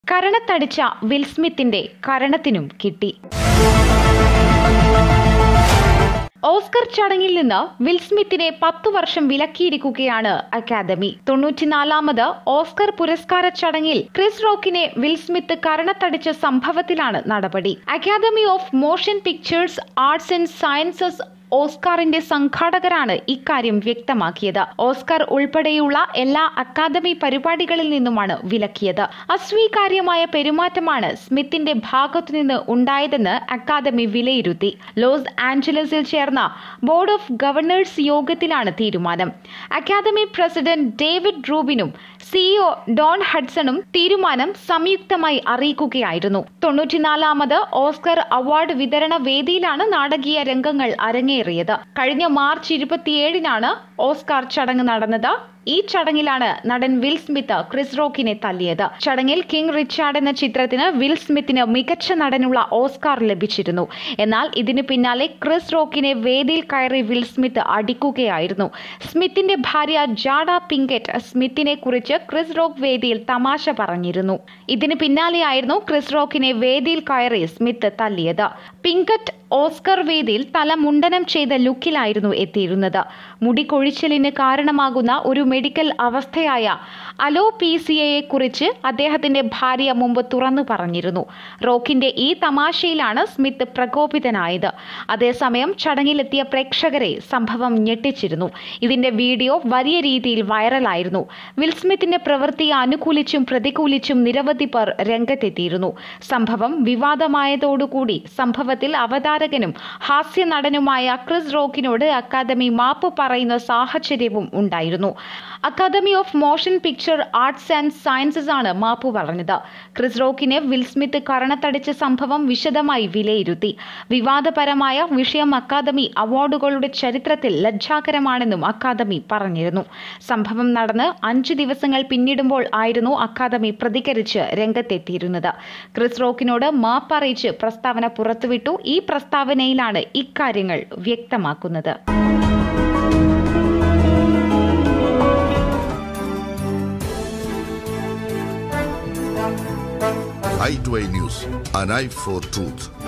കരണത്തടിച്ച will സ്മിത്തിന്റെ കരണത്തിനും കിട്ടി Oscar ചടങ്ങിൽ നിന്ന് വിൽ സ്മിത്തിനെ പത്തു വർഷം വിലക്കിയിരിക്കുകയാണ് അക്കാദമി തൊണ്ണൂറ്റിനാലാമത് ഓസ്കർ പുരസ്കാര ചടങ്ങിൽ ക്രിസ് റോക്കിനെ വിൽ സ്മിത്ത് കരണത്തടിച്ച സംഭവത്തിലാണ് നടപടി Academy of Motion Pictures Arts and Sciences ഓസ്കാറിന്റെ സംഘാടകരാണ് ഇക്കാര്യം വ്യക്തമാക്കിയത് ഓസ്കാർ ഉൾപ്പെടെയുള്ള എല്ലാ അക്കാദമി പരിപാടികളിൽ നിന്നുമാണ് വിലക്കിയത് അസ്വീകാര്യമായ പെരുമാറ്റമാണ് സ്മിത്തിന്റെ ഭാഗത്തുനിന്ന് ഉണ്ടായതെന്ന് അക്കാദമി വിലയിരുത്തി ലോസ് ആഞ്ചലസിൽ ചേർന്ന ബോർഡ് ഓഫ് ഗവർണേഴ്സ് യോഗത്തിലാണ് തീരുമാനം അക്കാദമി പ്രസിഡന്റ് ഡേവിഡ് റൂബിനും സിഇഒ ഡോൺ ഹഡ്സണും തീരുമാനം സംയുക്തമായി അറിയിക്കുകയായിരുന്നു തൊണ്ണൂറ്റിനാലാമത് ഓസ്കർ അവാർഡ് വിതരണ വേദിയിലാണ് നാടകീയ രംഗങ്ങൾ അരങ്ങേറിയത് കഴിഞ്ഞ മാർച്ച് ഇരുപത്തിയേഴിനാണ് ഓസ്കാർ ചടങ്ങ് നടന്നത് ഈ ചടങ്ങിലാണ് നടൻ വിൽ സ്മിത്ത് ക്രിസ് റോക്കിനെ തല്ലിയത് ചടങ്ങിൽ കിങ് റിച്ചാർഡ് എന്ന ചിത്രത്തിന് വിൽ സ്മിത്തിന് മികച്ച നടനുള്ള ഓസ്കാർ ലഭിച്ചിരുന്നു എന്നാൽ ഇതിന് പിന്നാലെ ക്രിസ് റോക്കിനെ വേദിയിൽ കയറി വിൽ സ്മിത്ത് അടിക്കുകയായിരുന്നു സ്മിത്തിന്റെ ഭാര്യ ജാഡ പിങ്കറ്റ് സ്മിത്തിനെ കുറിച്ച് ക്രിസ് റോക്ക് വേദിയിൽ തമാശ പറഞ്ഞിരുന്നു ഇതിന് പിന്നാലെയായിരുന്നു ക്രിസ് റോക്കിനെ വേദിയിൽ കയറി സ്മിത്ത് തല്ലിയത് പിങ്കറ്റ് ഓസ്കർ വേദിയിൽ തല മുണ്ടനം ചെയ്ത ലുക്കിലായിരുന്നു എത്തിയിരുന്നത് മുടി കൊഴിച്ചിലിന് കാരണമാകുന്ന ഒരു മെഡിക്കൽ അവസ്ഥയായ അലോപീസിയയെ കുറിച്ച് അദ്ദേഹത്തിന്റെ ഭാര്യ മുമ്പ് തുറന്നു പറഞ്ഞിരുന്നു റോക്കിന്റെ ഈ തമാശയിലാണ് സ്മിത്ത് പ്രകോപിതനായത് അതേസമയം ചടങ്ങിലെത്തിയ പ്രേക്ഷകരെ സംഭവം ഞെട്ടിച്ചിരുന്നു ഇതിന്റെ വീഡിയോ വലിയ രീതിയിൽ വൈറലായിരുന്നു വിൽ സ്മിത്തിന്റെ പ്രവൃത്തിയെ അനുകൂലിച്ചും പ്രതികൂലിച്ചും നിരവധി പേർ രംഗത്തെത്തിയിരുന്നു സംഭവം വിവാദമായതോടുകൂടി സംഭവത്തിൽ അവതാരകനും ഹാസ്യ നടനുമായ ക്രിസ് റോക്കിനോട് അക്കാദമി മാപ്പ് പറയുന്ന സാഹചര്യവും ഉണ്ടായിരുന്നു Academy of Motion Picture Arts and Sciences ആണ് മാപ്പ് പറഞ്ഞത് ക്രിസ് റോക്കിനെ വിൽ സ്മിത്ത് കരണത്തടിച്ച സംഭവം വിശദമായി വിലയിരുത്തി വിവാദപരമായ വിഷയം അക്കാദമി അവാർഡുകളുടെ ചരിത്രത്തിൽ ലജ്ജാകരമാണെന്നും അക്കാദമി പറഞ്ഞിരുന്നു സംഭവം നടന്ന് അഞ്ചു ദിവസങ്ങൾ പിന്നിടുമ്പോൾ ആയിരുന്നു അക്കാദമി പ്രതികരിച്ച് രംഗത്തെത്തിയിരുന്നത് ക്രിസ് റോക്കിനോട് മാപ്പറിയിച്ച് പ്രസ്താവന പുറത്തുവിട്ടു ഈ പ്രസ്താവനയിലാണ് ഇക്കാര്യങ്ങൾ വ്യക്തമാക്കുന്നത് i2i News, an eye for truth.